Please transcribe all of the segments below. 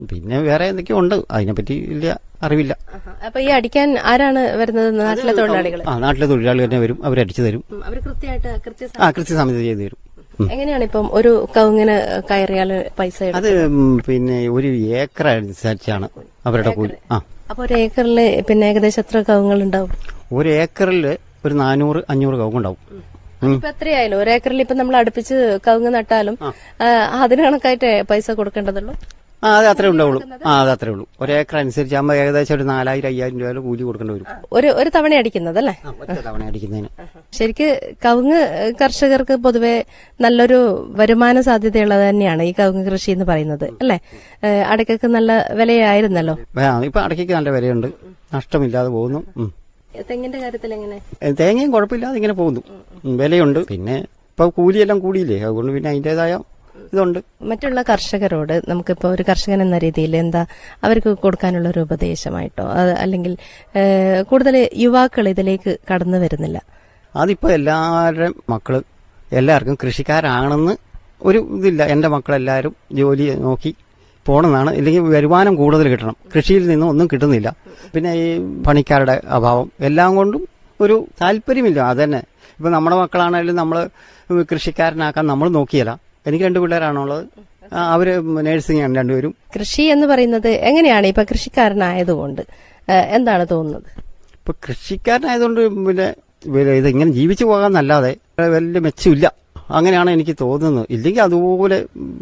പിന്നെ വേറെ എന്തൊക്കെയോ ഉണ്ട് അതിനെപ്പറ്റി വലിയ അറിവില്ല അപ്പൊ ഈ അടിക്കാൻ ആരാണ് വരുന്നത് നാട്ടിലെ തൊഴിലാളികൾ ആ നാട്ടിലെ തൊഴിലാളികൾ തന്നെ വരും അവരടിച്ചു തരും അവർ കൃത്യമായിട്ട് കൃത്യ ആ കൃത്യസമയത്ത് ചെയ്തു തരും ഉം. എങ്ങനെയാണ് ഇപ്പം ഒരു കവുങ്ങിന് കയറിയാൽ പൈസ എടുക്കുന്നത്? അത് ഉം, പിന്നെ ഒരു ഏക്കർ അനുസരിച്ചാണ് അവരുടെ കൂലി ആ അപ്പൊ ഒരു ഏക്കറിൽ പിന്നെ ഏകദേശം എത്ര കവുങ്ങൾ ഉണ്ടാവും ഒരു ഏക്കറിൽ ഒരു നാനൂറ് അഞ്ഞൂറ് കവുങ്ങുണ്ടാവും ഉം. ഇപ്പൊ എത്രയായാലും ഒരു ഏക്കറിൽ ഇപ്പൊ നമ്മൾ അടുപ്പിച്ച് കവുങ്ങ് നട്ടാലും ആ, അതിന് കണക്കായിട്ട് പൈസ കൊടുക്കേണ്ടതുള്ളൂ ആ അത് അത്രേ ഉണ്ടാവുള്ളൂ ആ അത് അത്രേ ഉള്ളൂ ഒരു ഏക്കർ അനുസരിച്ചാകുമ്പോൾ ഏകദേശം ഒരു നാലായിരം അയ്യായിരം രൂപ കൂലി കൊടുക്കേണ്ടി വരും ഒരു ഒരു തവണ അടിക്കുന്നതല്ലേ ആ, ഒറ്റ തവണ അടിക്കുന്നതിന് ശരിക്ക് കവുങ്ങ് കർഷകർക്ക് പൊതുവെ നല്ലൊരു വരുമാന സാധ്യതയുള്ളത് തന്നെയാണ് ഈ കവുങ്ങ് കൃഷി എന്ന് പറയുന്നത് അല്ലെ അടയ്ക്കൊക്കെ നല്ല വിലയായിരുന്നല്ലോ ആ, ഇപ്പൊ അടയ്ക്ക് നല്ല വിലയുണ്ട് നഷ്ടമില്ലാതെ പോകുന്നു ഉം. തെങ്ങിന്റെ കാര്യത്തിൽ എങ്ങനെ ഏ, തേങ്ങയും കുഴപ്പമില്ലാതെ ഇങ്ങനെ പോകുന്നു ഉം, വിലയുണ്ട് പിന്നെ ഇപ്പൊ കൂലിയെല്ലാം കൂടിയില്ലേ അതുകൊണ്ട് പിന്നെ അതിന്റേതായ ഇതുണ്ട് മറ്റുള്ള കർഷകരോട് നമുക്കിപ്പോ ഒരു കർഷകൻ എന്ന രീതിയിൽ എന്താ അവർക്ക് കൊടുക്കാനുള്ള ഒരു ഉപദേശമായിട്ടോ അത് അല്ലെങ്കിൽ ഏഹ്, കൂടുതൽ യുവാക്കൾ ഇതിലേക്ക് കടന്നു വരുന്നില്ല അതിപ്പോ എല്ലാവരുടെയും മക്കള് എല്ലാവർക്കും കൃഷിക്കാരാണെന്ന് ഒരു ഇതില്ല എന്റെ മക്കളെല്ലാവരും ജോലി നോക്കി പോണെന്നാണ് ഇല്ലെങ്കിൽ വരുമാനം കൂടുതൽ കിട്ടണം കൃഷിയിൽ നിന്നും ഒന്നും കിട്ടുന്നില്ല പിന്നെ ഈ പണിക്കാരുടെ അഭാവം എല്ലാം കൊണ്ടും ഒരു താല്പര്യമില്ല അതന്നെ ഇപ്പൊ നമ്മുടെ മക്കളാണെങ്കിലും നമ്മൾ കൃഷിക്കാരനാക്കാൻ നമ്മൾ നോക്കിയല്ല എനിക്ക് രണ്ട് പിള്ളേരാണുള്ളത് ആ, അവര് നേഴ്സിംഗ് ആണ് രണ്ടുപേരും കൃഷി എന്ന് പറയുന്നത് എങ്ങനെയാണ് ഇപ്പൊ കൃഷിക്കാരനായതുകൊണ്ട് ഏഹ്, എന്താണ് തോന്നുന്നത് ഇപ്പൊ കൃഷിക്കാരനായതുകൊണ്ട് പിന്നെ പിന്നെ ഇത് ഇങ്ങനെ ജീവിച്ചു പോകാന്നല്ലാതെ വലിയ മെച്ചമില്ല അങ്ങനെയാണ് എനിക്ക് തോന്നുന്നത് ഇല്ലെങ്കിൽ അതുപോലെ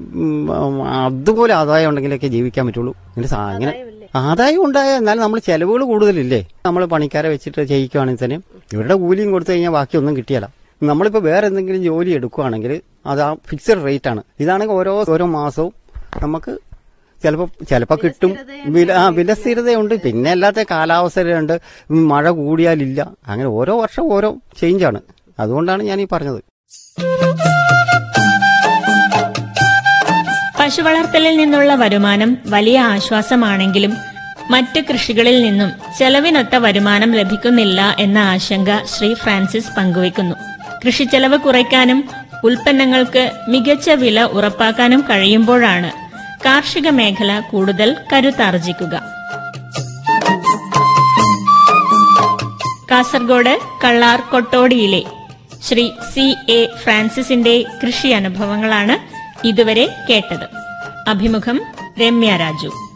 ഉം, അതുപോലെ ആദായം ഉണ്ടെങ്കിലൊക്കെ ജീവിക്കാൻ പറ്റുള്ളൂ ഇങ്ങനെ സാ- ഇങ്ങനെ ആദായം ഉണ്ടായ എന്നാലും നമ്മൾ ചെലവുകൾ കൂടുതലില്ലേ നമ്മൾ പണിക്കാരെ വെച്ചിട്ട് ചെയ്യിക്കുകയാണെങ്കിൽ തന്നെ ഇവരുടെ കൂലിയും കൊടുത്തു കഴിഞ്ഞാൽ ബാക്കിയൊന്നും കിട്ടിയല്ല നമ്മളിപ്പോ വേറെ എന്തെങ്കിലും ജോലി എടുക്കുകയാണെങ്കിൽ അത് ആ ഫിക്സഡ് റേറ്റ് ആണ് ഇതാണെങ്കിൽ ഓരോ ഓരോ മാസവും നമുക്ക് ചിലപ്പോ ചിലപ്പോ കിട്ടും വില ആ വില സ്ഥിരതയുണ്ട് പിന്നെ അല്ലാത്ത കാലാവസ്ഥയുണ്ട് ഉം, മഴ കൂടിയാലില്ല അങ്ങനെ ഓരോ വർഷം ഓരോ ചേഞ്ചാണ് അതുകൊണ്ടാണ് ഞാൻ ഈ പറഞ്ഞത് പശുവളർത്തലിൽ നിന്നുള്ള വരുമാനം വലിയ ആശ്വാസമാണെങ്കിലും മറ്റ് കൃഷികളിൽ നിന്നും ചെലവിനൊത്ത വരുമാനം ലഭിക്കുന്നില്ല എന്ന ആശങ്ക ശ്രീ ഫ്രാൻസിസ് പങ്കുവയ്ക്കുന്നു കൃഷിച്ചെലവ് കുറയ്ക്കാനും ഉൽപ്പന്നങ്ങൾക്ക് മികച്ച വില ഉറപ്പാക്കാനും കഴിയുമ്പോഴാണ് കാർഷിക മേഖല കൂടുതൽ കരുത്താർജിക്കുക കാസർഗോഡ് കള്ളാർ കൊട്ടോടിയിലെ ശ്രീ സി എ ഫ്രാൻസിസിന്റെ കൃഷി അനുഭവങ്ങളാണ് ഇതുവരെ കേട്ടത് അഭിമുഖം രമ്യ രാജു